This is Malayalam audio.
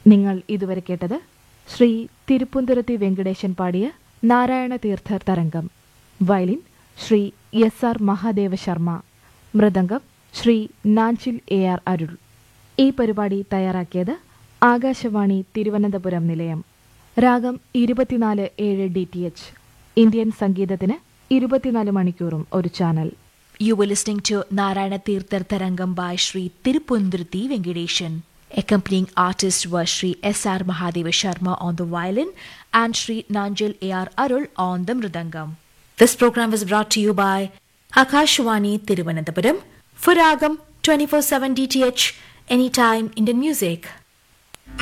നിങ്ങൾ ഇതുവരെ കേട്ടത് ശ്രീ തിരുപ്പുന്തുരത്തി വെങ്കടേശൻ പാടിയ നാരായണ തീർത്ഥർ തരംഗം violin Sri S R Mahadeva Sharma മൃദംഗം ശ്രീ നാഞ്ചിൽ എ ആർ അരുൾ ഈ പരിപാടി തയ്യാറാക്കിയത് ആകാശവാണി തിരുവനന്തപുരം നിലയം രാഗം ഇരുപത്തിനാല് ഏഴ് ഡി ടി എച്ച് ഇന്ത്യൻ സംഗീതത്തിന് ഇരുപത്തിനാല് മണിക്കൂറും ഒരു channel You were listening to Narayana Tirthar Tarangam by Sri Tirupundruti Venkadeshan. Accompanying artists were Sri S.R. Mahadeva Sharma on the violin and Sri Nanjil A.R. Arul on the mridangam. This program was brought to you by Akashwani Tiruvananthapuram for Ragam 24-7 DTH, anytime Indian music.